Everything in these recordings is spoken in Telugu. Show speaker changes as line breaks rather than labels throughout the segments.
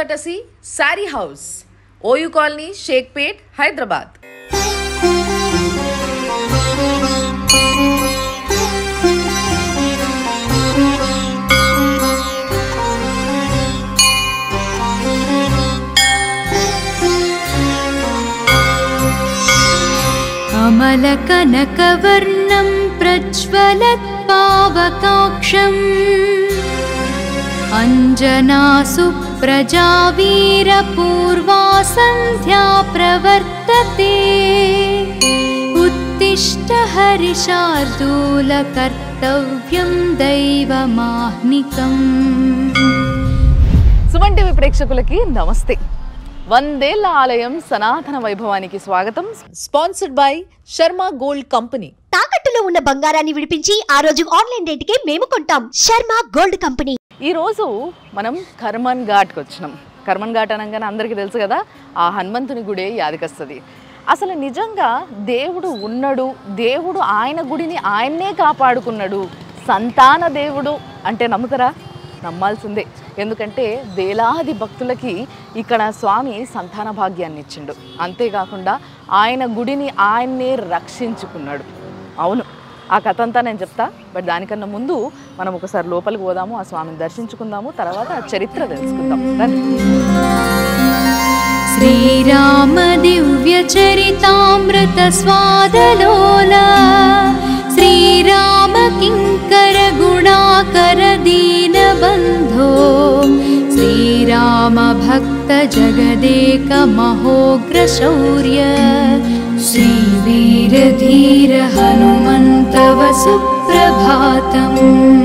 కటసి sari house OU colony Shaikpet Hyderabad
अमलकनकवर्णं प्रज्वलत्पावकाक्षम् अञ्जनासु प्रजावीरपूर्वा सन्ध्या प्रवर्तते उत्तिष्ठ हरिशार्दूलकर्तव्यं दैवमाह्निकम्
సుమన్ టీవీ ప్రేక్షకులకి నమస్తే వందేళ్ల ఆలయం సనాతన వైభవానికి స్వాగతం sponsored by Sharma gold company
తాకట్టులో ఉన్న బంగారాన్ని విడిపించి ఆ రోజు ఆన్లైన్ రేటుకే మేము కొంటాం శర్మ గోల్డ్ కంపెనీ
ఈ రోజు మనం కర్మన్ ఘాట్కి వచ్చినాం కర్మన్ ఘాట్ అనగానే అందరికీ తెలుసు కదా ఆ హనుమంతుని గుడే యాదికొస్తుంది అసలు నిజంగా దేవుడు ఉన్నాడు దేవుడు ఆయన గుడిని ఆయన్నే కాపాడుకున్నాడు సంతాన దేవుడు అంటే నమ్ముతారా నమ్మాల్సిందే ఎందుకంటే వేలాది భక్తులకి ఇక్కడ స్వామి సంతాన భాగ్యాన్ని ఇచ్చిండు అంతేకాకుండా ఆయన గుడిని ఆయన్నే రక్షించుకున్నాడు అవును ఆ కథ అంతా నేను చెప్తా బట్ దానికన్నా ముందు మనం ఒకసారి లోపలికి పోదాము ఆ స్వామిని దర్శించుకుందాము తర్వాత ఆ చరిత్ర తెలుసుకుందాం రండి.
श्रीराम दिव्यचरितामृतस्वादलोला श्रीराम किङ्कर गुणाकर दीनबन्धो श्रीराम भक्त जगदेक महोग्रशौर्य श्रीवीरधीर हनुमन्तव सुप्रभातम्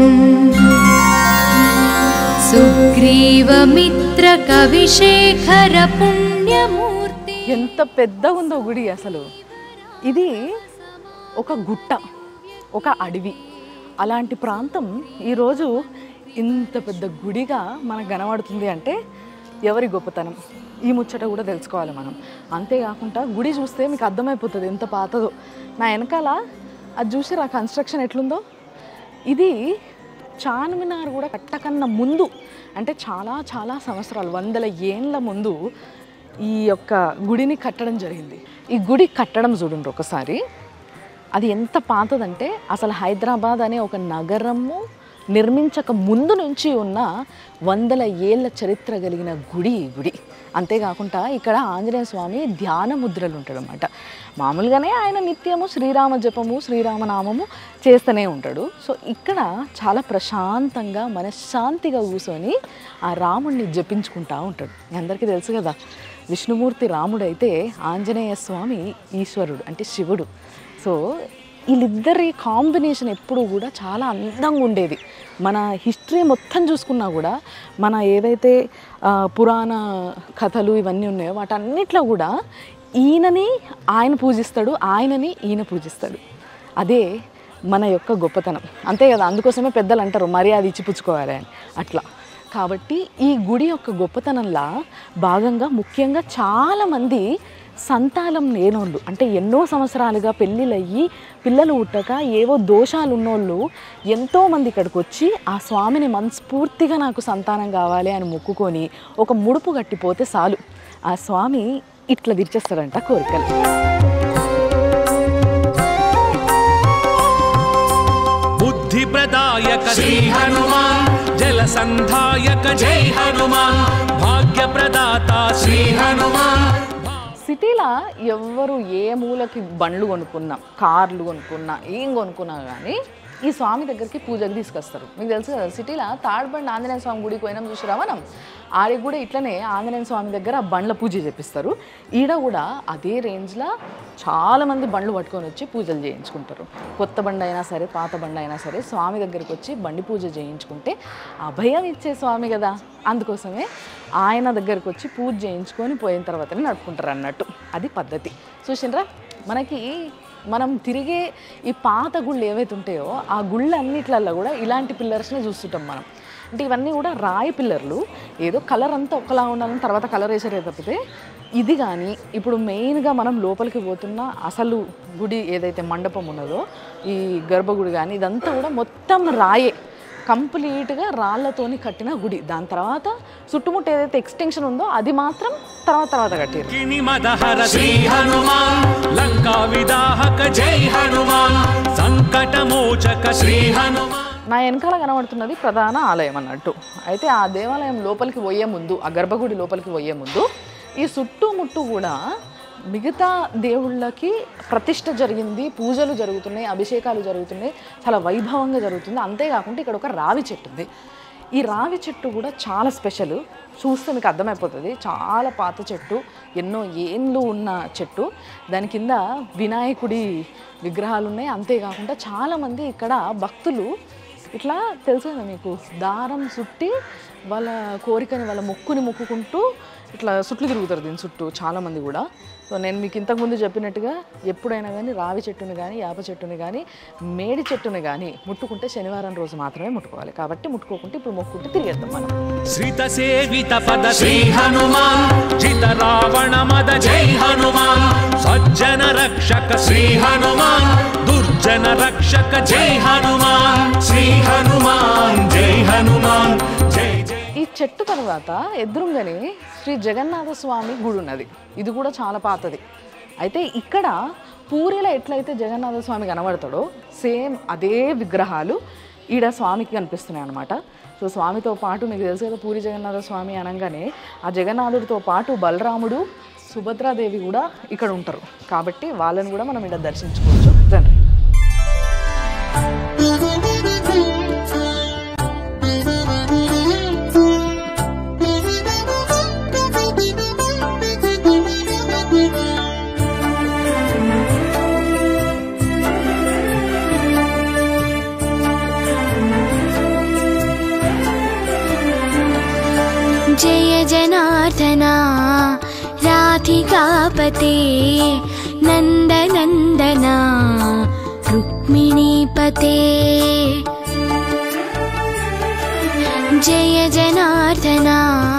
सुग्रीवमित्रकविशेखर पुण्यमूर्ति
ఎంత పెద్ద ఉందో గుడి అసలు ఇది ఒక గుట్ట ఒక అడవి అలాంటి ప్రాంతం ఈరోజు ఇంత పెద్ద గుడిగా మనకు కనబడుతుంది అంటే ఎవరి గొప్పతనం ఈ ముచ్చట కూడా తెలుసుకోవాలి మనం అంతేకాకుండా గుడి చూస్తే మీకు అర్థమైపోతుంది ఎంత పాతదో నా వెనకాల అది చూసి ఆ కన్స్ట్రక్షన్ ఎట్లుందో ఇది చార్మినార్ కూడా కట్టకన్నా ముందు అంటే చాలా చాలా సంవత్సరాలు వందల ఏండ్ల ముందు ఈ యొక్క గుడిని కట్టడం జరిగింది ఈ గుడి కట్టడం చూడండి ఒకసారి అది ఎంత పాతదంటే అసలు హైదరాబాద్ అనే ఒక నగరము నిర్మించక ముందు నుంచి ఉన్న వందల ఏళ్ళ చరిత్ర కలిగిన గుడి ఈ గుడి అంతేకాకుండా ఇక్కడ ఆంజనేయ స్వామి ధ్యాన ముద్రలు ఉంటాడు అనమాట మామూలుగానే ఆయన నిత్యము శ్రీరామ జపము శ్రీరామనామము చేస్తూనే ఉంటాడు సో ఇక్కడ చాలా ప్రశాంతంగా మనశ్శాంతిగా కూర్చొని ఆ రాముడిని జపించుకుంటా ఉంటాడు మీ అందరికీ తెలుసు కదా విష్ణుమూర్తి రాముడైతే ఆంజనేయ స్వామి ఈశ్వరుడు అంటే శివుడు సో వీళ్ళిద్దరి కాంబినేషన్ ఎప్పుడు కూడా చాలా అందంగా ఉండేది మన హిస్టరీ మొత్తం చూసుకున్నా కూడా మన ఏవైతే ఆ, పురాణ కథలు ఇవన్నీ ఉన్నాయో వాటన్నిట్లో కూడా ఈయనని ఆయన పూజిస్తాడు ఆయనని ఈయన పూజిస్తాడు అదే మన యొక్క గొప్పతనం అంతే కదా అందుకోసమే పెద్దలు అంటారు మర్యాద ఇచ్చి పుచ్చుకోవాలి అని అట్లా కాబట్టి ఈ గుడి యొక్క గొప్పతనంలా భాగంగా ముఖ్యంగా చాలామంది సంతానం లేనోళ్ళు అంటే ఎన్నో సంవత్సరాలుగా పెళ్ళిళ్ళయ్యి పిల్లలు పుట్టక ఏవో దోషాలు ఉన్నోళ్ళు ఎంతోమంది ఇక్కడికి వచ్చి ఆ స్వామిని మనస్ఫూర్తిగా నాకు సంతానం కావాలి అని మొక్కుకొని ఒక ముడుపు కట్టిపోతే చాలు ఆ స్వామి ఇట్లా తీర్చేస్తాడంట కోరికలు
बुद्धिप्रदायक श्री हनुमान् जलसन्धायक जय हनुमान् भाग्यप्रदाता श्री हनुमान्
సిటీలో ఎవ్వరు ఏ మూలకి బండ్లు కొనుక్కున్నా కార్లు కొనుక్కున్నా ఏం కొనుక్కున్నా కానీ ఈ స్వామి దగ్గరికి పూజకి తీసుకొస్తారు మీకు తెలుసు కదా సిటీలో తాడుబండి ఆంజనేయ స్వామి గుడికి పోయినాం చూసిరా మనం ఆడికి కూడా ఇట్లనే ఆంజనేయ స్వామి దగ్గర బండ్ల పూజ చేపిస్తారు ఈడ కూడా అదే రేంజ్లో చాలామంది బండ్లు పట్టుకొని వచ్చి పూజలు చేయించుకుంటారు కొత్త బండి అయినా సరే పాత బండి అయినా సరే స్వామి దగ్గరికి వచ్చి బండి పూజ చేయించుకుంటే అభయం ఇచ్చే స్వామి కదా అందుకోసమే ఆయన దగ్గరికి వచ్చి పూజ చేయించుకొని పోయిన తర్వాతనే నడుపుకుంటారు అన్నట్టు అది పద్ధతి చూసిండ్రా మనకి మనం తిరిగే ఈ పాత గుళ్ళు ఏవైతే ఉంటాయో ఆ గుళ్ళు అన్నిట్లల్లో కూడా ఇలాంటి పిల్లర్స్నే చూస్తుంటాం మనం అంటే ఇవన్నీ కూడా రాయి పిల్లర్లు ఏదో కలర్ అంతా ఒకలా ఉండాలని తర్వాత కలర్ వేసారే తప్పితే ఇది కానీ ఇప్పుడు మెయిన్గా మనం లోపలికి పోతున్న అసలు గుడి ఏదైతే మండపం ఉన్నదో ఈ గర్భగుడి కానీ ఇదంతా కూడా మొత్తం రాయే కంప్లీట్గా రాళ్ళతోని కట్టిన గుడి దాని తర్వాత చుట్టుముట్టు ఏదైతే ఎక్స్టెన్షన్ ఉందో అది మాత్రం తర్వాత తర్వాత కట్టారు
కిణి మదహర శ్రీ హనుమాన్ లంకా విదాహక జై హనుమాన్ సంకట మోచక శ్రీ హనుమాన్
నా వెనకాల కనబడుతున్నది ప్రధాన ఆలయం అన్నట్టు అయితే ఆ దేవాలయం లోపలికి పోయే ముందు ఆ గర్భగుడి లోపలికి పోయే ముందు ఈ చుట్టుముట్టు కూడా మిగతా దేవుళ్ళకి ప్రతిష్ట జరిగింది పూజలు జరుగుతున్నాయి అభిషేకాలు జరుగుతున్నాయి చాలా వైభవంగా జరుగుతుంది అంతేకాకుండా ఇక్కడ ఒక రావి చెట్టు ఉంది ఈ రావి చెట్టు కూడా చాలా స్పెషల్ చూస్తే మీకు అర్థమైపోతుంది చాలా పాత చెట్టు ఎన్నో ఏండ్లు ఉన్న చెట్టు దాని కింద వినాయకుడి విగ్రహాలు ఉన్నాయి అంతేకాకుండా చాలామంది ఇక్కడ భక్తులు ఇట్లా తెలుసు కదా మీకు దారం చుట్టి వాళ్ళ కోరికని వాళ్ళ మొక్కుని మొక్కుకుంటూ ఇట్లా చుట్లు తిరుగుతారు దీని చుట్టూ చాలామంది కూడా సో నేను మీకు ఇంతకుముందు చెప్పినట్టుగా ఎప్పుడైనా కానీ రావి చెట్టుని కానీ యాప చెట్టుని కానీ మేడి చెట్టుని కానీ ముట్టుకుంటే శనివారం రోజు మాత్రమే ముట్టుకోవాలి కాబట్టి ముట్టుకోకుంటే ఇప్పుడు మొక్కుంటే తిరిగేద్దాం మనం
శ్రిత సేవిత పద శ్రీ హనుమాన్ జిత రావణ మద జై హనుమాన్ సజ్జన రక్షక శ్రీ హనుమాన్ దుర్జన రక్షక జై హనుమాన్ శ్రీ హనుమాన్ జై హనుమాన్ జై జై
ఈ చెట్టు తర్వాత ఎదురుగానే శ్రీ జగన్నాథ స్వామి గుడి ఉన్నది ఇది కూడా చాలా పాతది అయితే ఇక్కడ పూరిలో ఎట్లయితే జగన్నాథ స్వామి కనబడతాడో సేమ్ అదే విగ్రహాలు ఈడ స్వామికి కనిపిస్తున్నాయి అనమాట సో స్వామితో పాటు మీకు తెలుసు కదా పూరి జగన్నాథ స్వామి అనగానే ఆ జగన్నాథుడితో పాటు బలరాముడు సుభద్రాదేవి కూడా ఇక్కడ ఉంటారు కాబట్టి వాళ్ళని కూడా మనం ఇక్కడ దర్శించుకోవచ్చు రండి
जय जनार्दना राधिकापते नन्दनन्दना रुक्मिणीपते जय जनार्दना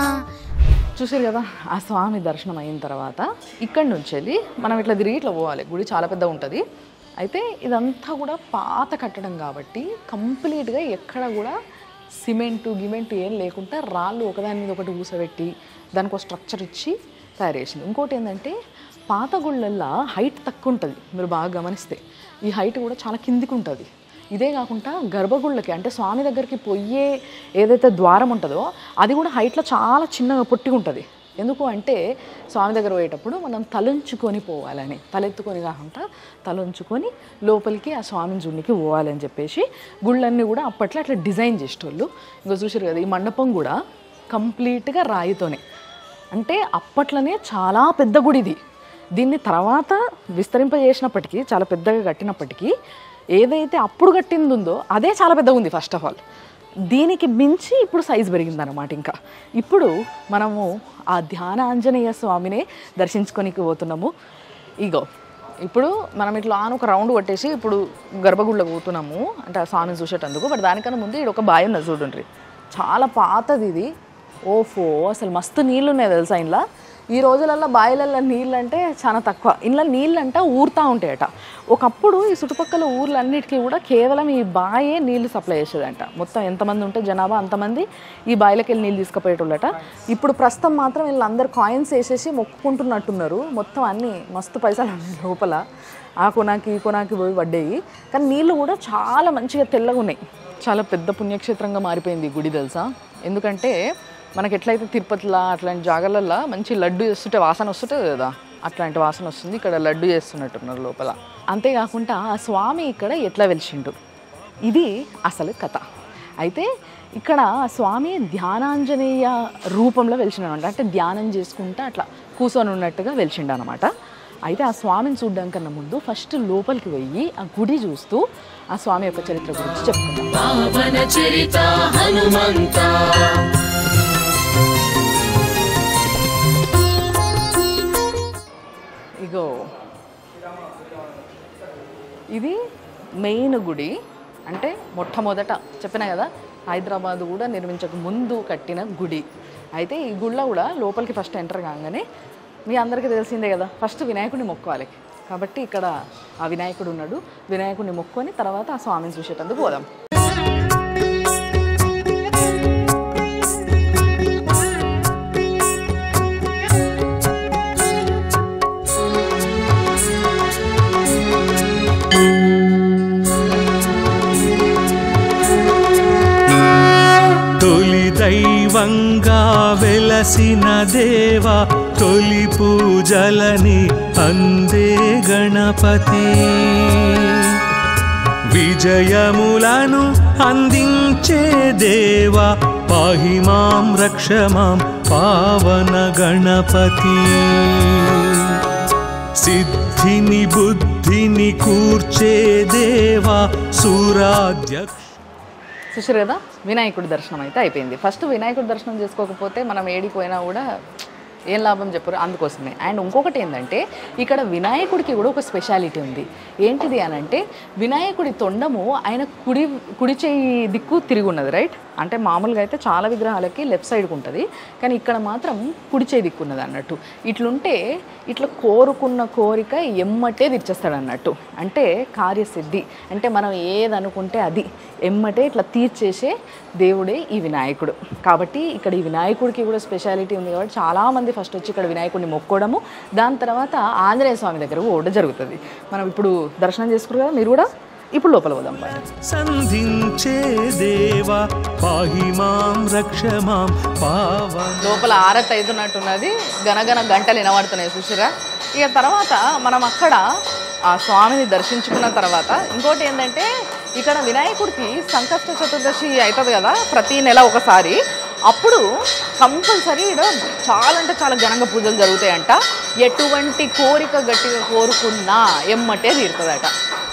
చూసారు కదా ఆ స్వామి దర్శనం అయిన తర్వాత ఇక్కడి నుంచి వెళ్ళి మనం ఇట్లా తిరిగి ఇట్లా పోవాలి గుడి చాలా పెద్ద ఉంటుంది అయితే ఇదంతా కూడా పాత కట్టడం కాబట్టి కంప్లీట్గా ఎక్కడ కూడా సిమెంటు గిమెంటు ఏం లేకుండా రాళ్ళు ఒకదాని మీద ఒకటి ఊసబెట్టి దానికి ఒక స్ట్రక్చర్ ఇచ్చి తయారు చేసింది ఇంకోటి ఏంటంటే పాత గుళ్ళల్లో హైట్ తక్కువ ఉంటుంది మీరు బాగా గమనిస్తే ఈ హైట్ కూడా చాలా కిందికి ఉంటుంది ఇదే కాకుండా గర్భగుళ్ళకి అంటే స్వామి దగ్గరికి పోయే ఏదైతే ద్వారం ఉంటుందో అది కూడా హైట్లో చాలా చిన్నగా పొట్టి ఉంటుంది ఎందుకు అంటే స్వామి దగ్గర పోయేటప్పుడు మనం తలంచుకొని పోవాలని తలెత్తుకొని కాకుండా తలంచుకొని లోపలికి ఆ స్వామిని జున్నికి పోవాలని చెప్పేసి గుళ్ళన్నీ కూడా అప్పట్లో అట్లా డిజైన్ చేసేటోళ్ళు ఇంకా చూసారు కదా ఈ మండపం కూడా కంప్లీట్గా రాయితోనే అంటే అప్పట్లోనే చాలా పెద్ద గుడి ఇది దీన్ని తర్వాత విస్తరింపజేసినప్పటికీ చాలా పెద్దగా కట్టినప్పటికీ ఏదైతే అప్పుడు కట్టింది ఉందో అదే చాలా పెద్దగా ఉంది ఫస్ట్ ఆఫ్ ఆల్ దీనికి మించి ఇప్పుడు సైజ్ పెరిగిందనమాట ఇంకా ఇప్పుడు మనము ఆ ధ్యాన ఆంజనేయ స్వామినే దర్శించుకొనికి పోతున్నాము ఇగో ఇప్పుడు మనం ఇట్లా ఆన్ ఒక రౌండ్ కొట్టేసి ఇప్పుడు గర్భగుడిలోకి పోతున్నాము అంటే ఆ స్వామిని చూసేటందుకు బట్ దానికన్నా ముందు ఇక్కడ ఒక బావి ఉన్నది చూడండి చాలా పాతది ఇది ఓఫో అసలు మస్తు నీళ్ళు ఉన్నాయి తెలుసా ఇంట్లో ఈ రోజులలో బావిలలో నీళ్ళు అంటే చాలా తక్కువ ఇంట్లో నీళ్ళు అంటే ఊరుతూ ఉంటాయట ఒకప్పుడు ఈ చుట్టుపక్కల ఊర్లన్నిటికీ కూడా కేవలం ఈ బాయే నీళ్లు సప్లై చేసేదంట మొత్తం ఎంతమంది ఉంటే జనాభా అంతమంది ఈ బావిలకి వెళ్ళి నీళ్ళు తీసుకుపోయేటోళ్ళట ఇప్పుడు ప్రస్తుతం మాత్రం వీళ్ళందరూ కాయిన్స్ వేసేసి మొక్కుకుంటున్నట్టున్నారు మొత్తం అన్నీ మస్తు పైసలు ఉన్నాయి లోపల ఆ కొనాకి ఈ కొనాకి పోయి పడ్డాయి కానీ నీళ్ళు కూడా చాలా మంచిగా తెల్లగా ఉన్నాయి చాలా పెద్ద పుణ్యక్షేత్రంగా మారిపోయింది ఈ గుడి తెలుసా ఎందుకంటే మనకి ఎట్లయితే తిరుపతిలో అట్లాంటి జాగాలల్లో మంచి లడ్డు చేస్తుంటే వాసన వస్తుంటుంది కదా అట్లాంటి వాసన వస్తుంది ఇక్కడ లడ్డు చేస్తున్నట్టున్నారు లోపల అంతేకాకుండా ఆ స్వామి ఇక్కడ ఎట్లా వెలిసిండు ఇది అసలు కథ అయితే ఇక్కడ ఆ స్వామి ధ్యానాంజనేయ రూపంలో వెలిచిండనమాట అంటే ధ్యానం చేసుకుంటా అట్లా కూర్చొని ఉన్నట్టుగా వెలిచిండు అనమాట అయితే ఆ స్వామిని చూడడం కన్నా ముందు ఫస్ట్ లోపలికి పోయి ఆ గుడి చూస్తూ ఆ స్వామి యొక్క చరిత్ర గురించి చెప్పుకుందాం
పావన చరిత హనుమంత
ఇగో ఇది మెయిన్ గుడి అంటే మొట్టమొదట చెప్పిన కదా హైదరాబాద్ కూడా నిర్మించక ముందు కట్టిన గుడి అయితే ఈ గుడిలో కూడా లోపలికి ఫస్ట్ ఎంటర్ కాగానే మీ అందరికీ తెలిసిందే కదా ఫస్ట్ వినాయకుడిని మొక్కోవాలి కాబట్టి ఇక్కడ ఆ వినాయకుడు ఉన్నాడు వినాయకుడిని మొక్కొని తర్వాత ఆ స్వామిని చూసేటందుకు పోదాం
వెలసిన దేవా తొలి పూజలని అందే గణపతి విజయములను అందించే దేవా పాహి మాం రక్ష మాం పావన గణపతి సిద్ధిని బుద్ధిని కూర్చే దేవా సూరాధ్యక్ష
చూసారు కదా వినాయకుడి దర్శనం అయితే అయిపోయింది ఫస్ట్ వినాయకుడి దర్శనం చేసుకోకపోతే మనం ఏడిపోయినా కూడా ఏం లాభం చెప్పరు అందుకోసమే అండ్ ఇంకొకటి ఏంటంటే ఇక్కడ వినాయకుడికి కూడా ఒక స్పెషాలిటీ ఉంది ఏంటిది అని అంటే వినాయకుడి తొండము ఆయన కుడి కుడి చేయి దిక్కు తిరిగి ఉన్నది రైట్ అంటే మామూలుగా అయితే చాలా విగ్రహాలకి లెఫ్ట్ సైడ్కి ఉంటుంది కానీ ఇక్కడ మాత్రం కుడి చేయి దిక్కు ఉన్నది అన్నట్టు ఇట్లుంటే ఇట్లా కోరుకున్న కోరిక ఎమ్మటే తీర్చేస్తాడు అన్నట్టు అంటే కార్యసిద్ధి అంటే మనం ఏదనుకుంటే అది ఎమ్మటే ఇట్లా తీర్చేసే దేవుడే ఈ వినాయకుడు కాబట్టి ఇక్కడ ఈ వినాయకుడికి కూడా స్పెషాలిటీ ఉంది కాబట్టి చాలామంది ఫస్ట్ వచ్చి ఇక్కడ వినాయకుడిని మొక్కోవడము దాని తర్వాత ఆంజనేయ స్వామి దగ్గర కూడా జరుగుతుంది మనం ఇప్పుడు దర్శనం చేసుకున్నారు కదా మీరు కూడా ఇప్పుడు లోపల పోదాం బయట
సంధించే దేవా పాహి మాం రక్ష మాం పావన
లోపల ఆరతి అవుతున్నట్టున్నది గనగన గంటలు వినబడుతున్నాయి చూసిరా ఇక తర్వాత మనం అక్కడ ఆ స్వామిని దర్శించుకున్న తర్వాత ఇంకోటి ఏంటంటే ఇక్కడ వినాయకుడికి సంకష్ట చతుర్దశి అవుతుంది కదా ప్రతి నెల ఒకసారి అప్పుడు కంపల్సరీ ఇక్కడ చాలా అంటే చాలా ఘనంగా పూజలు జరుగుతాయంట ఎటువంటి కోరిక గట్టిగా కోరుకున్నా ఎమ్మటే తీరుతుందట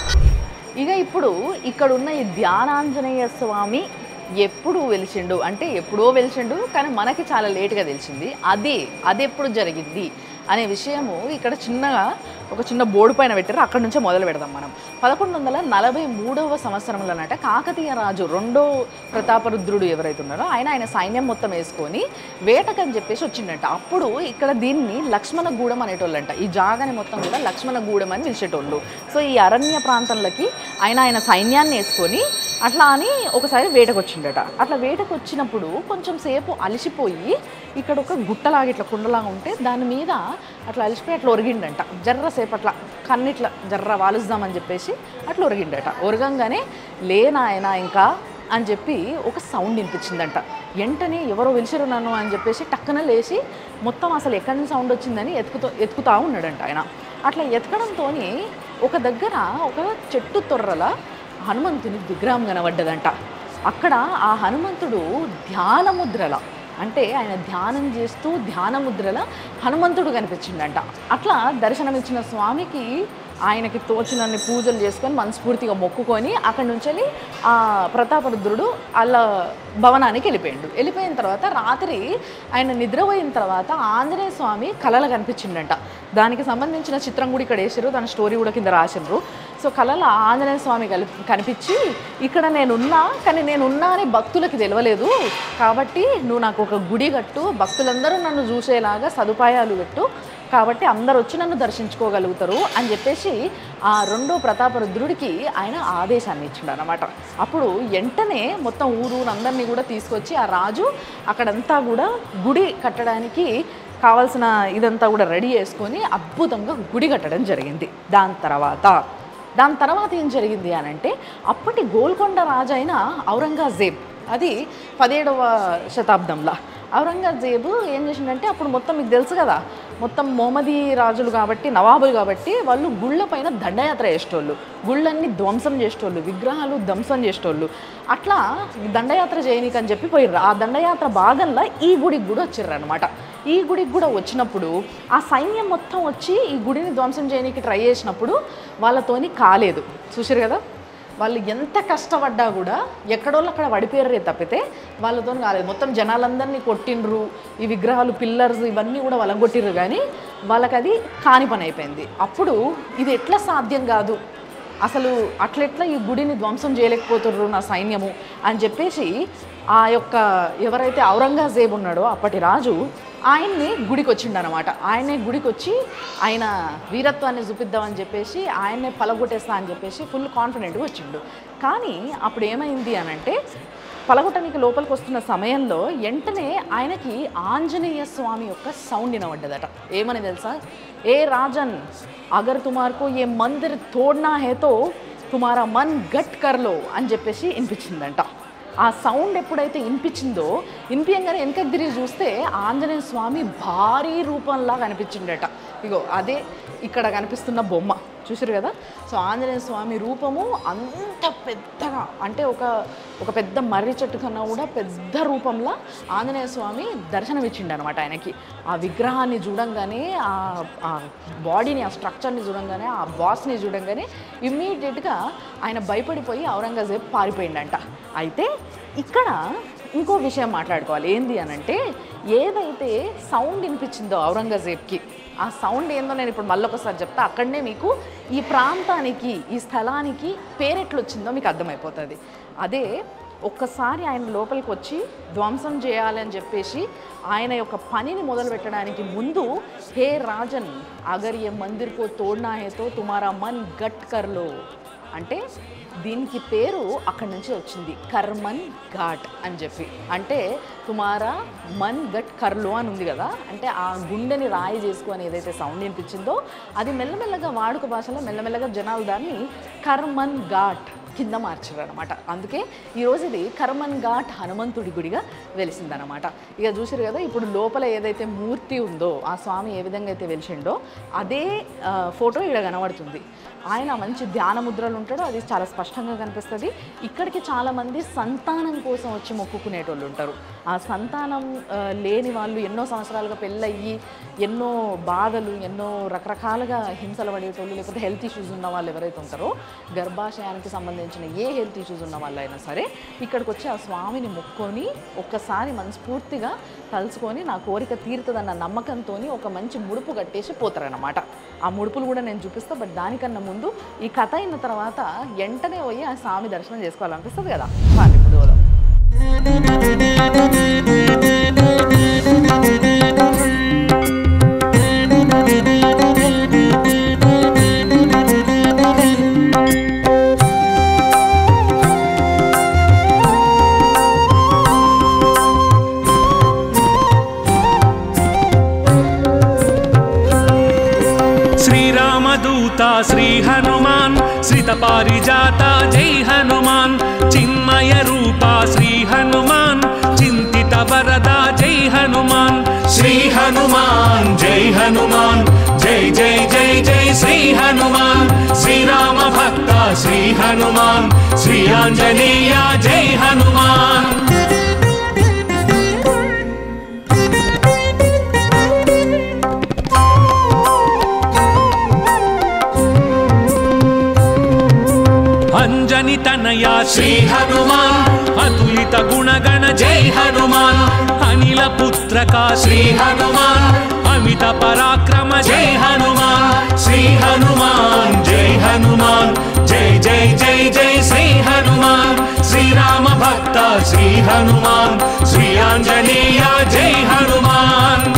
ఇక ఇప్పుడు ఇక్కడున్న ఈ ధ్యానాంజనేయ స్వామి ఎప్పుడు వెలిసిండు అంటే ఎప్పుడో వెలిసిండు కానీ మనకి చాలా లేట్గా తెలిసింది అది అది ఎప్పుడు జరిగింది అనే విషయము ఇక్కడ చిన్నగా ఒక చిన్న బోర్డు పైన పెట్టారు అక్కడ నుంచే మొదలు పెడదాం మనం పదకొండు వందల నలభై మూడవ సంవత్సరంలోనట కాకతీయ రాజు రెండో ప్రతాపరుద్రుడు ఎవరైతే ఉన్నారో ఆయన ఆయన సైన్యం మొత్తం వేసుకొని వేటకని చెప్పేసి వచ్చిండట అప్పుడు ఇక్కడ దీన్ని లక్ష్మణ గూడెం అనేటోళ్ళంట ఈ జాగని మొత్తం కూడా లక్ష్మణ గూడెం అని పిలిచేటోళ్ళు సో ఈ అరణ్య ప్రాంతంలోకి ఆయన ఆయన సైన్యాన్ని వేసుకొని అట్లా అని ఒకసారి వేటకు వచ్చిండట అట్లా వేటకు వచ్చినప్పుడు కొంచెం సేపు అలసిపోయి ఇక్కడ ఒక గుట్టలాగా ఇట్లా కుండలాగా ఉంటే దాని మీద అట్లా అలసిపోయి అట్లా ఒరిగిండంట జర్ర సేపు అట్లా కన్నిట్లా జర్ర వాలుద్దామని చెప్పేసి అట్లా ఒరిగిండట ఒరగంగానే లేనాయన ఇంకా అని చెప్పి ఒక సౌండ్ వినిపించిందంట వెంటనే ఎవరో వెలిసారు నన్ను అని చెప్పేసి టక్కన లేచి మొత్తం అసలు ఎక్కడి నుంచి సౌండ్ వచ్చిందని ఎతుకుతూ ఎతుకుతా ఉన్నాడంట ఆయన అట్లా ఎతకడంతో ఒక దగ్గర ఒక చెట్టు తొర్రల హనుమంతుని విగ్రహం కనబడ్డదంట అక్కడ ఆ హనుమంతుడు ధ్యాన ముద్రల అంటే ఆయన ధ్యానం చేస్తూ ధ్యాన ముద్రల హనుమంతుడు కనిపించిండంట అట్లా దర్శనమిచ్చిన స్వామికి ఆయనకి తోచినన్ని పూజలు చేసుకొని మనస్ఫూర్తిగా మొక్కుకొని అక్కడి నుంచి వెళ్ళి ఆ ప్రతాపరుద్రుడు వాళ్ళ భవనానికి వెళ్ళిపోయాడు వెళ్ళిపోయిన తర్వాత రాత్రి ఆయన నిద్రపోయిన తర్వాత ఆంజనేయ స్వామి కళల కనిపించిండంట దానికి సంబంధించిన చిత్రం కూడా ఇక్కడ వేసారు దాని స్టోరీ కూడా కింద రాసిండ్రు సో కళల ఆంజనేయ స్వామి కలి కనిపించి ఇక్కడ నేనున్నా కానీ నేనున్నా అని భక్తులకి తెలియలేదు కాబట్టి నువ్వు నాకు ఒక గుడి కట్టు భక్తులందరూ నన్ను చూసేలాగా సదుపాయాలు పెట్టు కాబట్టి అందరు వచ్చి నన్ను దర్శించుకోగలుగుతారు అని చెప్పేసి ఆ రెండో ప్రతాపరుద్రుడికి ఆయన ఆదేశాన్ని ఇచ్చిండు అనమాట అప్పుడు వెంటనే మొత్తం ఊరు అందరినీ కూడా తీసుకొచ్చి ఆ రాజు అక్కడంతా కూడా గుడి కట్టడానికి కావాల్సిన ఇదంతా కూడా రెడీ చేసుకొని అద్భుతంగా గుడి కట్టడం జరిగింది దాని తర్వాత దాని తర్వాత ఏం జరిగింది అని అంటే అప్పటి గోల్కొండ రాజు అయిన ఔరంగజేబ్ అది పదిహేడవ శతాబ్దంలో ఔరంగజేబు ఏం చేసిండంటే అప్పుడు మొత్తం మీకు తెలుసు కదా మొత్తం మొహమ్మదీ రాజులు కాబట్టి నవాబులు కాబట్టి వాళ్ళు గుళ్ళ పైన దండయాత్ర చేసేటోళ్ళు గుళ్ళన్ని ధ్వంసం చేసేటోళ్ళు విగ్రహాలు ధ్వంసం చేసేటోళ్ళు అట్లా దండయాత్ర చేయనీకి అని చెప్పి పోయిర్రు ఆ దండయాత్ర భాగంలో ఈ గుడికి కూడా వచ్చిర్రు అనమాట ఈ గుడికి కూడా వచ్చినప్పుడు ఆ సైన్యం మొత్తం వచ్చి ఈ గుడిని ధ్వంసం చేయనీకి ట్రై చేసినప్పుడు వాళ్ళతోని కాలేదు చూసారు కదా వాళ్ళు ఎంత కష్టపడ్డా కూడా ఎక్కడోళ్ళు అక్కడ పడిపోయారే తప్పితే వాళ్ళతో కాలేదు మొత్తం జనాలందరినీ కొట్టిండ్రు ఈ విగ్రహాలు పిల్లర్స్ ఇవన్నీ కూడా వాళ్ళని కొట్టిర్రు కానీ వాళ్ళకి అది కాని పని అయిపోయింది అప్పుడు ఇది ఎట్లా సాధ్యం కాదు అసలు అట్లెట్లా ఈ గుడిని ధ్వంసం చేయలేకపోతుర్రు నా సైన్యము అని చెప్పేసి ఆ యొక్క ఎవరైతే ఔరంగజేబు ఉన్నాడో అప్పటి రాజు ఆయన్ని గుడికి వచ్చిండు అనమాట ఆయనే గుడికి వచ్చి ఆయన వీరత్వాన్ని చూపిద్దామని చెప్పేసి ఆయన్నే పలగొట్టేస్తా అని చెప్పేసి ఫుల్ కాన్ఫిడెంట్గా వచ్చిండు కానీ అప్పుడు ఏమైంది అని అంటే పలగొట్టడానికి లోపలికి వస్తున్న సమయంలో వెంటనే ఆయనకి ఆంజనేయ స్వామి యొక్క సౌండ్ వినబడ్డదట ఏమని తెలుసా ఏ రాజన్ అగర్ తుమార్కో ఏ మందిర్ తోడ్నా హేతో తుమారా మన్ గట్ కర్లో అని చెప్పేసి వినిపించిందంట ఆ సౌండ్ ఎప్పుడైతే వినిపించిందో వినిపించగానే వెనకకి తిరిగి చూస్తే ఆంజనేయ స్వామి భారీ రూపంలా కనిపించిండట ఇగో అదే ఇక్కడ కనిపిస్తున్న బొమ్మ చూసారు కదా సో ఆంజనేయ స్వామి రూపము అంత పెద్దగా అంటే ఒక ఒక పెద్ద మర్రి చెట్టు కన్నా కూడా పెద్ద రూపంలో ఆంజనేయ స్వామి దర్శనం ఇచ్చిండు అనమాట ఆయనకి ఆ విగ్రహాన్ని చూడంగానే ఆ ఆ బాడీని ఆ స్ట్రక్చర్ని చూడంగానే ఆ బాస్ని చూడంగానే ఇమ్మీడియట్గా ఆయన భయపడిపోయి ఔరంగజేబ్ పారిపోయిండంట అయితే ఇక్కడ ఇంకో విషయం మాట్లాడుకోవాలి ఏంది అని అంటే ఏదైతే సౌండ్ వినిపించిందో ఔరంగజేబ్కి ఆ సౌండ్ ఏందో నేను ఇప్పుడు మళ్ళీ ఒకసారి చెప్తా అక్కడనే మీకు ఈ ప్రాంతానికి ఈ స్థలానికి పేరెట్లు వచ్చిందో మీకు అర్థమైపోతుంది అదే ఒక్కసారి ఆయన లోపలికి వచ్చి ధ్వంసం చేయాలి అని చెప్పేసి ఆయన యొక్క పనిని మొదలు పెట్టడానికి ముందు హే రాజన్ అగర్ ఏ మందిర్ కో తోడ్నా హేతో తుమారా మన్ గట్ కర్లో అంటే దీనికి పేరు అక్కడి నుంచి వచ్చింది కర్మన్ ఘాట్ అని చెప్పి అంటే తుమారా మన్ గట్ కర్లో అని ఉంది కదా అంటే ఆ గుండెని రాయి చేసుకొని ఏదైతే సౌండ్ వినిపించిందో అది మెల్లమెల్లగా వాడుక భాషలో మెల్లమెల్లగా జనాలు దాన్ని కర్మన్ ఘాట్ కింద మార్చారు అనమాట అందుకే ఈరోజు ఇది కర్మన్ ఘాట్ హనుమంతుడి గుడిగా వెలిసిందనమాట ఇక చూసారు కదా ఇప్పుడు లోపల ఏదైతే మూర్తి ఉందో ఆ స్వామి ఏ విధంగా అయితే వెలిసిండో అదే ఆ, ఫోటో ఇక్కడ కనబడుతుంది ఆయన మంచి ధ్యాన ముద్రలు ఉంటాడు అది చాలా స్పష్టంగా కనిపిస్తుంది ఇక్కడికి చాలామంది సంతానం కోసం వచ్చి మొక్కుకునేటోళ్ళు ఉంటారు ఆ సంతానం ఆ, లేని వాళ్ళు ఎన్నో సంవత్సరాలుగా పెళ్ళయ్యి ఎన్నో బాధలు ఎన్నో రకరకాలుగా హింసలు పడేటోళ్ళు లేకపోతే హెల్త్ ఇష్యూస్ ఉన్న వాళ్ళు ఎవరైతే ఉంటారో గర్భాశయానికి సంబంధించిన ఏ హెల్త్ ఇష్యూస్ ఉన్న వాళ్ళైనా సరే ఇక్కడికి వచ్చి ఆ స్వామిని మొక్కొని ఒక్కసారి మనస్ఫూర్తిగా తలుచుకొని నా కోరిక తీరుతుందన్న నమ్మకంతో ఒక మంచి ముడుపు కట్టేసి పోతారనమాట ఆ ముడుపులు కూడా నేను చూపిస్తా బట్ దానికన్నా ముందు ఈ కథ అయిన తర్వాత వెంటనే పోయి ఆ స్వామి దర్శనం చేసుకోవాలనిపిస్తుంది కదా మరి ఇప్పుడు పోదాం.
శ్రీరామదూత శ్రీ హనుమాన్ శ్రిత పారిజాత జై హనుమాన్ చిన్మయ రూప శ్రీ హనుమాన్ చింతిత వరద జై హనుమాన్ శ్రీ హనుమాన్ జై హనుమాన్ జై జై జై జై శ్రీ హనుమాన్ శ్రీరామ భక్త శ్రీ హనుమాన్ శ్రీ ఆంజనేయ జై హనుమాన్ అంజని తనయ శ్రీ హనుమాన్ అతులిత గుణగణ జై హనుమాన్ అనిల పుత్రక శ్రీ హనుమాన్ అమిత పరాక్రమ జై హనుమాన్ శ్రీ హనుమాన్ జై హనుమాన్ జై జై జై జై శ్రీ హనుమాన్ శ్రీరామ భక్త శ్రీ హనుమాన్ శ్రీ ఆంజనేయ జై హనుమాన్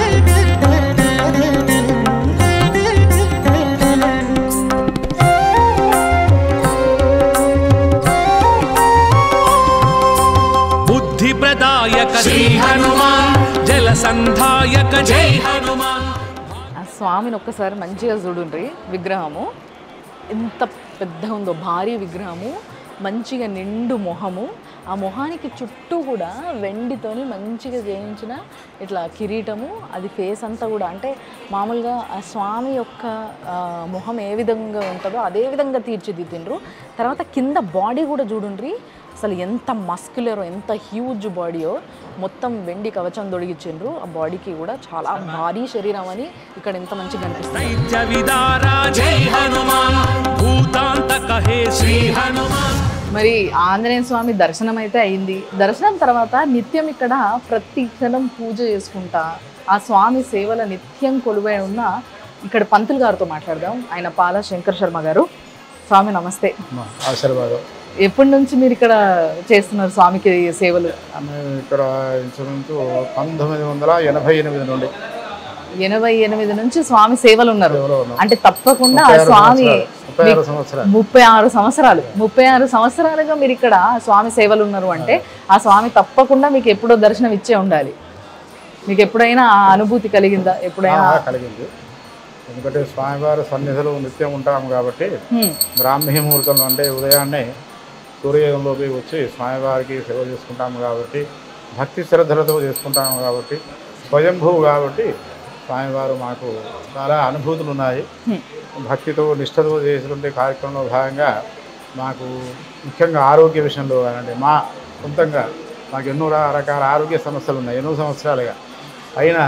బుద్ధి ప్రదాయక శ్రీ హనుమాన్ జల సంధాయక జై హనుమాన్
ఆ స్వామిని ఒక్కసారి మంచిగా చూడుండ్రి విగ్రహము ఎంత పెద్ద ఉందో భారీ విగ్రహము మంచిగా నిండు మొహము ఆ మొహానికి చుట్టూ కూడా వెండితోని మంచిగా చేయించిన ఇట్లా కిరీటము అది ఫేస్ అంతా కూడా అంటే మామూలుగా ఆ స్వామి యొక్క ఆ, మొహం ఏ విధంగా ఉంటుందో అదే విధంగా తీర్చిదిద్దిండ్రు తర్వాత కింద బాడీ కూడా చూడుండ్రి అసలు ఎంత మస్క్యులర్ ఎంత హ్యూజ్ బాడీయో మొత్తం వెండి కవచం దొడిగిచ్చిండ్రు ఆ బాడీకి కూడా చాలా భారీ శరీరం అని ఇక్కడ ఎంత మంచిగా కనిపిస్తుంది
దైత్య విదారా జై హనుమాన్ భూతాంతక హే శ్రీ హనుమాన్
మరి ఆంజనేయ స్వామి దర్శనం అయితే అయింది దర్శనం తర్వాత నిత్యం ఇక్కడ ప్రతి క్షణం పూజ చేసుకుంటా ఆ స్వామి సేవల నిత్యం కొలువై ఉన్న ఇక్కడ పంతులు గారితో మాట్లాడదాం ఆయన పాల శంకర్ శర్మ గారు స్వామి నమస్తే
ఆశీర్వాదం
ఎప్పటి నుంచి మీరు ఇక్కడ చేస్తున్నారు స్వామికి సేవలు
మేము ఇక్కడ ఇంచుమించు పంతొమ్మిది వందల ఎనభై ఎనిమిది నుండి
ఎనభై ఎనిమిది నుంచి స్వామి సేవలు ఉన్నారు
సేవలో ఉన్నాం.
అంటే తప్పకుండా ఆ
ముప్పై ఆరు
స్వామి
సంవత్సరాలు. ముప్పై ఆరు సంవత్సరాలు
ముప్పై ఆరు సంవత్సరాలు ముప్పై ఆరు సంవత్సరాలుగా మీరు ఇక్కడ స్వామి సేవలు ఉన్నారు అంటే ఆ స్వామి తప్పకుండా మీకు ఎప్పుడో దర్శనం ఇచ్చే ఉండాలి మీకు ఎప్పుడైనా ఆ అనుభూతి కలిగిందా ఎప్పుడైనా
ఆ, కలిగింది ఎందుకంటే స్వామివారి సన్నిధిలో నిత్యం ఉంటాము కాబట్టి
హ్మ్,
బ్రాహ్మీ ముహూర్తం అంటే ఉదయాన్నే సూర్యోదయంలోకి వచ్చి స్వామివారికి సేవ చేసుకుంటాము కాబట్టి భక్తి శ్రద్ధలతో చేసుకుంటాము కాబట్టి స్వయంభువు కాబట్టి స్వామివారు మాకు చాలా అనుభూతులు ఉన్నాయి భక్తితో నిష్ఠతో చేసినటువంటి కార్యక్రమంలో భాగంగా మాకు ముఖ్యంగా ఆరోగ్య విషయంలో కానివ్వండి మా సొంతంగా మాకు ఎన్నో ర- రకాల ఆరోగ్య సమస్యలు ఉన్నాయి ఎన్నో సంవత్సరాలుగా అయినా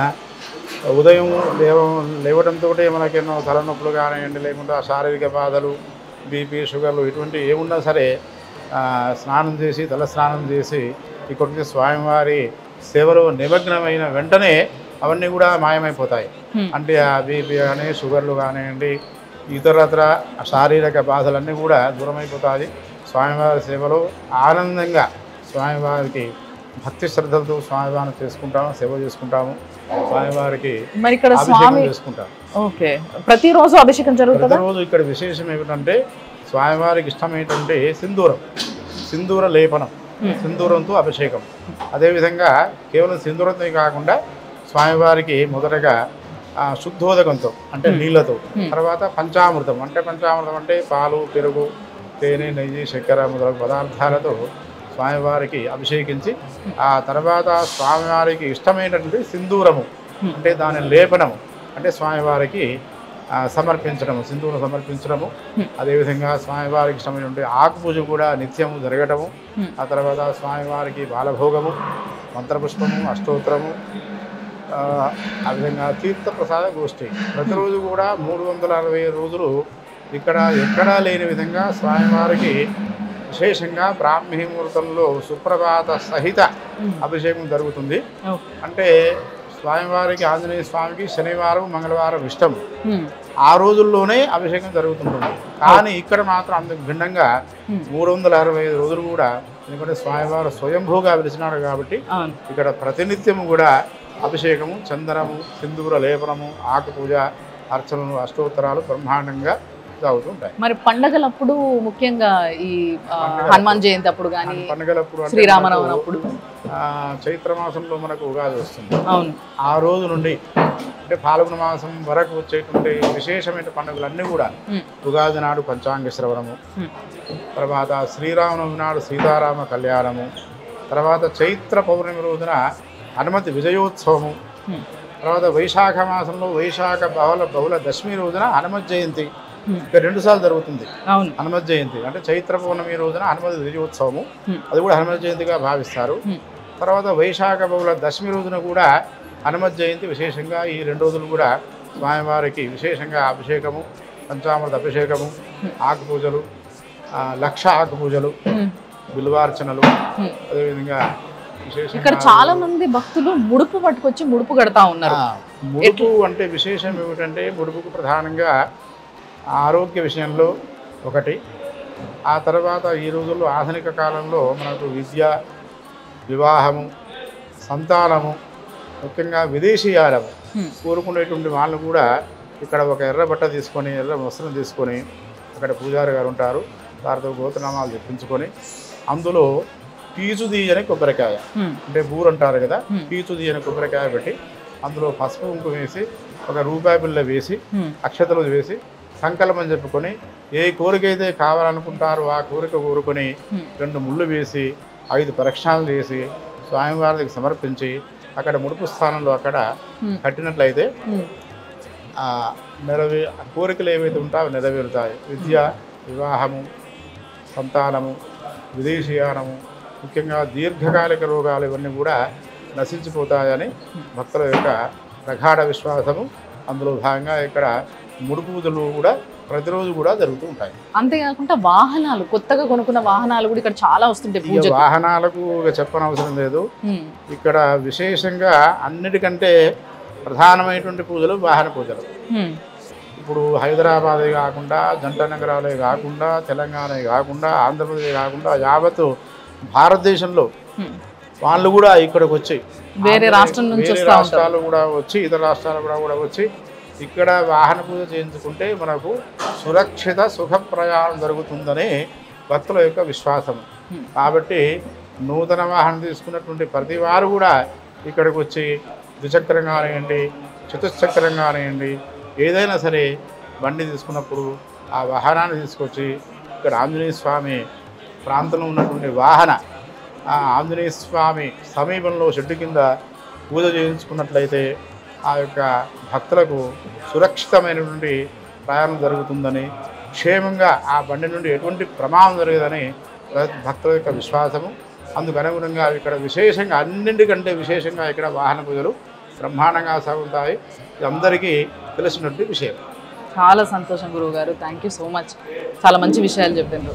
ఉదయం లేవ లేవడంతో మనకి ఎన్నో తలనొప్పులు కానివ్వండి లేకుండా శారీరక బాధలు బీపీ షుగర్లు ఇటువంటి ఏమున్నా సరే ఆ, స్నానం చేసి తల స్నానం చేసి ఇక్కడికి స్వామివారి సేవలో నిమగ్నమైన వెంటనే అవన్నీ కూడా మాయమైపోతాయి అంటే ఆ బీపీ కానీ షుగర్లు కానివ్వండి ఇతరత్ర శారీరక బాధలన్నీ కూడా దూరమైపోతాయి స్వామివారి సేవలో ఆనందంగా స్వామివారికి భక్తి శ్రద్ధలతో స్వామివారిని చేసుకుంటాము సేవ చేసుకుంటాము స్వామివారికి
మరి ఇక్కడ
అభిషేకం
స్వామి
చేసుకుంటాం
ఓకే ప్రతిరోజు అభిషేకం జరుగుతుందా
ప్రతిరోజు ఇక్కడ విశేషం ఏమిటంటే స్వామివారికి ఇష్టమైనటువంటి సింధూరం సింధూర లేపనం సింధూరంతో అభిషేకం అదేవిధంగా కేవలం సింధూరంతో కాకుండా స్వామివారికి మొదటగా ఆ, శుద్ధోదకంతో అంటే నీళ్ళతో తర్వాత పంచామృతం అంటే పంచామృతం అంటే పాలు పెరుగు తేనె నెయ్యి చక్కెర మొదలగు పదార్థాలతో స్వామివారికి అభిషేకించి ఆ తర్వాత స్వామివారికి ఇష్టమైనటువంటి సింధూరము అంటే దాని లేపనము అంటే స్వామివారికి ఆ, సమర్పించడము సింధూరం సమర్పించడము అదేవిధంగా స్వామివారికి ఇష్టమైనటువంటి ఆకు పూజ కూడా నిత్యము జరగటము ఆ తర్వాత స్వామివారికి బాలభోగము మంత్రపుష్పము అష్టోత్తరము ఆ, ఆ విధంగా తీర్థప్రసాద గోష్ఠి ప్రతిరోజు కూడా మూడు వందల అరవై రోజులు ఇక్కడ ఎక్కడా లేని విధంగా స్వామివారికి విశేషంగా బ్రాహ్మీ ముహూర్తంలో సుప్రభాత సహిత అభిషేకం జరుగుతుంది
ఓకే.
అంటే స్వామివారికి ఆంజనేయ స్వామికి శనివారం మంగళవారం ఇష్టం
హ్మ్.
ఆ రోజుల్లోనే అభిషేకం జరుగుతుంటుంది కానీ ఇక్కడ మాత్రం అందుకు భిన్నంగా మూడు వందల అరవై ఐదు రోజులు కూడా ఎందుకంటే స్వామివారు స్వయంభూగా వెలిసినాడు కాబట్టి
అవును
ఇక్కడ ప్రతినిత్యము కూడా అభిషేకము చందనము సింధూర లేపనము ఆకు పూజ అర్చనలు అష్టోత్తరాలు బ్రహ్మాండంగా జరుగుతుంటాయి
మరి పండగలప్పుడు ముఖ్యంగా ఈ ఆ,
పండగలప్పుడు.
హనుమాన్ జయంతి అప్పుడు కానీ
పండుగలప్పుడు అంటే
శ్రీరామనవమి
మనకు,
అప్పుడు
ఆ, చైత్ర మాసంలో మనకు ఉగాది వస్తుంది
అవును
ఆ రోజు నుండి అంటే పాల్గొన మాసం వరకు వచ్చేటువంటి విశేషమైన పండుగలన్నీ కూడా
హ్మ్.
ఉగాది నాడు పంచాంగ శ్రవణము
హ్మ్.
తర్వాత శ్రీరామనవమి నాడు సీతారామ కళ్యాణము తర్వాత చైత్ర పౌర్ణమి రోజున హనుమతి విజయోత్సవము
హ్మ్.
తర్వాత వైశాఖ మాసంలో వైశాఖ బహుళ బహుళ దశమి రోజున హనుమత్ జయంతి
హ్మ్.
ఇక రెండు సార్లు జరుగుతుంది
అవును
హనుమత్ జయంతి అంటే చైత్ర పౌర్ణమి రోజున హనుమతి విజయోత్సవము
హ్మ్.
అది కూడా హనుమత్ జయంతిగా భావిస్తారు
హ్మ్.
తర్వాత వైశాఖ బహుళ దశమి రోజున కూడా హనుమత్ జయంతి విశేషంగా ఈ రెండు రోజులు కూడా స్వామివారికి విశేషంగా అభిషేకము పంచామృత అభిషేకము ఆకు పూజలు ఆ, లక్ష ఆకు పూజలు
హ్మ్.
బిల్వార్చనలు
హ్మ్.
అదేవిధంగా విశేషంగా
ఇక్కడ చాలా మంది భక్తులు ముడుపు పట్టుకొచ్చి ముడుపు కడతా ఉన్నారు
ఆ, ముడుపు అంటే విశేషం ఏమిటంటే ముడుపుకు ప్రధానంగా ఆరోగ్య విషయంలో ఒకటి ఆ తర్వాత ఈ రోజుల్లో ఆధునిక కాలంలో మనకు విద్య వివాహము సంతానము ముఖ్యంగా విదేశీయాలము
హ్మ్.
కోరుకునేటువంటి వాళ్ళు కూడా ఇక్కడ ఒక ఎర్ర బట్ట తీసుకొని ఎర్ర వస్త్రం తీసుకొని అక్కడ పూజారి గారు ఉంటారు వారితో గోత్రనామాలు చెప్పించుకొని అందులో పీచు తీయని కొబ్బరికాయ
హ్మ్.
అంటే బూరు అంటారు కదా
Hmm.
పీచు తీయని కొబ్బరికాయ పెట్టి అందులో పసుపు కుంకుమ వేసి ఒక రూపాయి బిళ్ళ వేసి
హ్మ్.
అక్షతలు వేసి సంకల్పం చెప్పుకొని ఏ కోరిక అయితే కావాలనుకుంటారో ఆ కోరిక కోరుకొని
Hmm.
రెండు ముళ్ళు వేసి ఐదు ప్రక్షాళనలు చేసి స్వామివారికి సమర్పించి అక్కడ ముడుపు స్థానంలో అక్కడ
Hmm.
కట్టినట్లయితే
హ్మ్.
ఆ నెరవే ఆ కోరికలు ఏవైతే ఉంటాయో అవి నెరవేరుతాయి విద్య వివాహము సంతానము విదేశీయానము ముఖ్యంగా దీర్ఘకాలిక రోగాలు ఇవన్నీ కూడా నశించిపోతాయని భక్తుల యొక్క ప్రగాఢ విశ్వాసము అందులో భాగంగా ఇక్కడ ముడుపు పూజలు కూడా ప్రతిరోజు కూడా జరుగుతూ ఉంటాయి
అంతేకాకుండా వాహనాలు కొత్తగా కొనుక్కున్న వాహనాలు కూడా ఇక్కడ చాలా వస్తుంటాయి
ఇక
పూజ
వాహనాలకు ఇక చెప్పనవసరం లేదు ఇక్కడ విశేషంగా అన్నిటికంటే ప్రధానమైనటువంటి పూజలు వాహన పూజలు ఇప్పుడు హైదరాబాదే కాకుండా జంట నగరాలే కాకుండా తెలంగాణ కాకుండా ఆంధ్రప్రదేశ్ కాకుండా యావత్ భారతదేశంలో వాళ్ళు కూడా ఇక్కడికి వచ్చి
వేరే రాష్ట్రం నుంచి
వేరే
వస్తా ఉంటారు.
రాష్ట్రాలు కూడా వచ్చి ఇతర రాష్ట్రాలు కూడా కూడా వచ్చి ఇక్కడ వాహన పూజ చేయించుకుంటే మనకు సురక్షిత సుఖ ప్రయాణం జరుగుతుందని భక్తుల యొక్క విశ్వాసం కాబట్టి నూతన వాహనం తీసుకున్నటువంటి ప్రతి వారు కూడా ఇక్కడికి వచ్చి ద్విచక్రం కానివ్వండి చతుశ్చక్రం కానివ్వండి ఏదైనా సరే బండి తీసుకున్నప్పుడు ఆ వాహనాన్ని తీసుకొచ్చి ఇక్కడ ఆంజనేయ స్వామి ప్రాంతంలో ఉన్నటువంటి వాహన ఆ ఆంజనేయ స్వామి సమీపంలో చెట్టు కింద పూజ చేయించుకున్నట్లయితే ఆ యొక్క భక్తులకు సురక్షితమైనటువంటి ప్రయాణం జరుగుతుందని క్షేమంగా ఆ బండి నుండి ఎటువంటి ప్రమాదం జరగదని భక్తుల యొక్క విశ్వాసము అందుకు అనుగుణంగా ఇక్కడ విశేషంగా అన్నింటికంటే విశేషంగా ఇక్కడ వాహన పూజలు బ్రహ్మాండంగా సాగుతాయి ఇది అందరికీ తెలిసినటువంటి విషయం
చాలా సంతోషం గురువు గారు థ్యాంక్ యూ సో మచ్ చాలా మంచి విషయాలు చెప్పినారు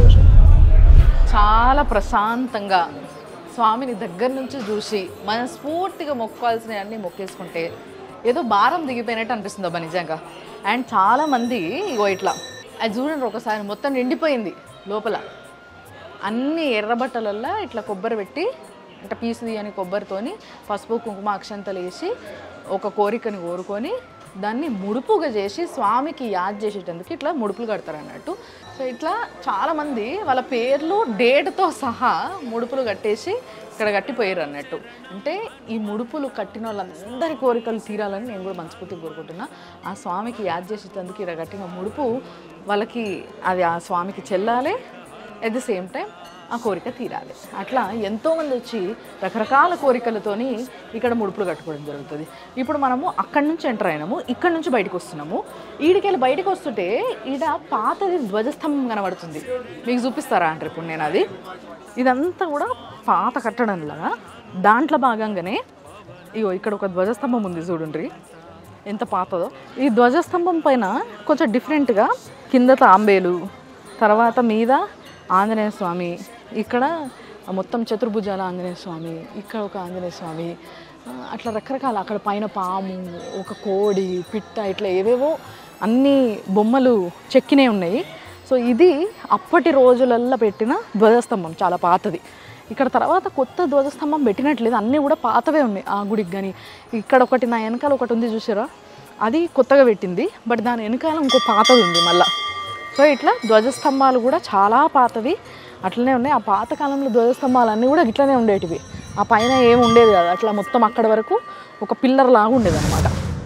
చాలా ప్రశాంతంగా స్వామిని దగ్గర నుంచి చూసి మనస్ఫూర్తిగా మొక్కాల్సినవి అన్నీ మొక్కేసుకుంటే ఏదో భారం దిగిపోయినట్టు అనిపిస్తుంది అబ్బా నిజంగా అండ్ చాలామంది ఇగో ఇట్లా అది చూడండి ఒకసారి మొత్తం నిండిపోయింది లోపల అన్ని ఎర్రబట్టలల్లో ఇట్లా కొబ్బరి పెట్టి అంటే పీసు తీయని కొబ్బరితోని పసుపు కుంకుమ అక్షంతలు వేసి ఒక కోరికని కోరుకొని దాన్ని ముడుపుగా చేసి స్వామికి యాద్ చేసేటందుకు ఇట్లా ముడుపులు కడతారు అన్నట్టు సో ఇట్లా చాలామంది వాళ్ళ పేర్లు డేట్తో సహా ముడుపులు కట్టేసి ఇక్కడ కట్టిపోయారు అన్నట్టు అంటే ఈ ముడుపులు కట్టిన వాళ్ళందరి కోరికలు తీరాలని నేను కూడా మనస్ఫూర్తిగా కోరుకుంటున్నా ఆ స్వామికి యాద్ చేసేటందుకు ఇక్కడ కట్టిన ముడుపు వాళ్ళకి అది ఆ స్వామికి చెల్లాలి అట్ ద సేమ్ టైం ఆ కోరిక తీరాలి అట్లా ఎంతోమంది వచ్చి రకరకాల కోరికలతోని ఇక్కడ ముడుపులు కట్టుకోవడం జరుగుతుంది ఇప్పుడు మనము అక్కడి నుంచి ఎంటర్ అయినాము ఇక్కడ నుంచి బయటకు వస్తున్నాము ఈడికెళ్ళి బయటకు వస్తుంటే ఈడ పాతది ధ్వజస్తంభం కనబడుతుంది మీకు చూపిస్తారా అంటారు ఇప్పుడు నేను అది ఇదంతా కూడా పాత కట్టడంలాగా దాంట్లో భాగంగానే ఇగో ఇక్కడ ఒక ధ్వజస్తంభం ఉంది చూడండి ఎంత పాతదో ఈ ధ్వజస్తంభం పైన కొంచెం డిఫరెంట్గా కింద తాంబేలు తర్వాత మీద ఆంజనేయ స్వామి ఇక్కడ మొత్తం చతుర్భుజాల ఆంజనేయ స్వామి ఇక్కడ ఒక ఆంజనేయ స్వామి ఆ, అట్లా రకరకాల అక్కడ పైన పాము ఒక కోడి పిట్ట ఇట్లా ఏవేవో అన్ని బొమ్మలు చెక్కినే ఉన్నాయి సో ఇది అప్పటి రోజులల్లో పెట్టిన ధ్వజస్తంభం చాలా పాతది ఇక్కడ తర్వాత కొత్త ధ్వజస్తంభం పెట్టినట్లేదు అన్నీ కూడా పాతవే ఉన్నాయి ఆ గుడికి కానీ ఇక్కడ ఒకటి నా వెనకాల ఒకటి ఉంది చూసారా అది కొత్తగా పెట్టింది బట్ దాని వెనకాల ఇంకో పాతది ఉంది మళ్ళా సో ఇట్లా ధ్వజస్తంభాలు కూడా చాలా పాతవి అట్లనే ఉన్నాయి ఆ పాత కాలంలో ధ్వజస్తంభాలు అన్నీ కూడా ఇట్లనే ఉండేటివి ఆ పైన ఏమి ఉండేది కాదు అట్లా మొత్తం అక్కడ వరకు ఒక పిల్లర్ లాగా ఉండేది అనమాట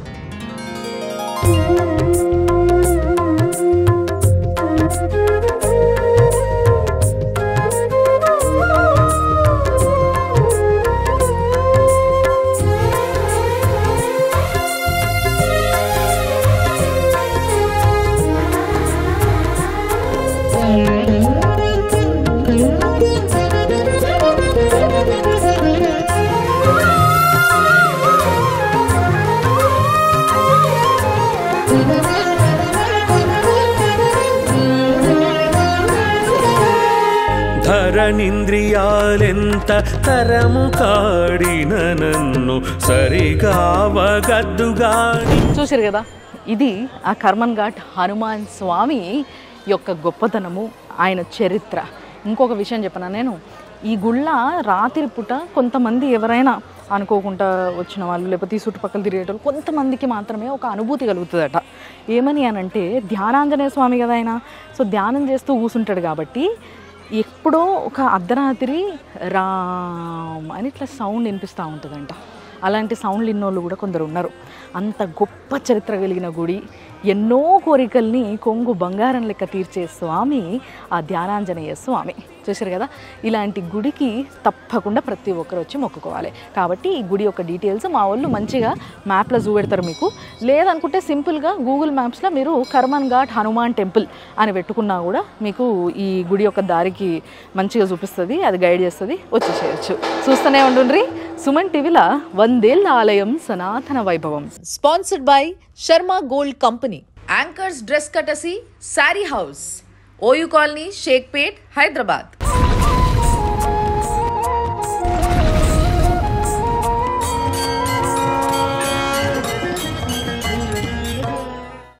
ధరణింద్రియాలెంత తరము కాడిన నన్ను సరిగావగద్దుగాని
చూసారు కదా ఇది ఆ కర్మన్ ఘాట్ హనుమాన్ స్వామి యొక్క గొప్పతనము ఆయన చరిత్ర ఇంకొక విషయం చెప్పనా నేను ఈ గుళ్ళ రాత్రి పూట కొంతమంది ఎవరైనా అనుకోకుండా వచ్చిన వాళ్ళు లేకపోతే ఈ చుట్టుపక్కల తిరిగేటోళ్ళు కొంతమందికి మాత్రమే ఒక అనుభూతి కలుగుతుందట ఏమని అనంటే ధ్యానాంజనేయ స్వామి కదా ఆయన సో ధ్యానం చేస్తూ కూర్చుంటాడు కాబట్టి ఎప్పుడో ఒక అర్ధరాత్రి రామ్ అని ఇట్లా సౌండ్ వినిపిస్తూ ఉంటుందంట అలాంటి సౌండ్లు ఇన్నోళ్ళు కూడా కొందరు ఉన్నారు అంత గొప్ప చరిత్ర కలిగిన గుడి ఎన్నో కోరికల్ని కొంగు బంగారం లెక్క తీర్చే స్వామి ఆ ధ్యానాంజనేయ స్వామి చూశారు కదా ఇలాంటి గుడికి తప్పకుండా ప్రతి ఒక్కరు వచ్చి మొక్కుకోవాలి కాబట్టి ఈ గుడి యొక్క డీటెయిల్స్ మా వాళ్ళు మంచిగా మ్యాప్లో చూపెడతారు మీకు లేదనుకుంటే సింపుల్గా గూగుల్ మ్యాప్స్లో మీరు కర్మన్ ఘాట్ హనుమాన్ టెంపుల్ అని పెట్టుకున్నా కూడా మీకు ఈ గుడి యొక్క దారికి మంచిగా చూపిస్తుంది అది గైడ్ చేస్తుంది వచ్చేసేయచ్చు చూస్తూనే ఉండుండ్రి సుమన్ టీవీలో వందేళ్ళ ఆలయం సనాతన వైభవం
sponsored by Sharma Gold Company. Anchors Dress Courtesy, Sari House, OU Colony, Shakepet, Hyderabad.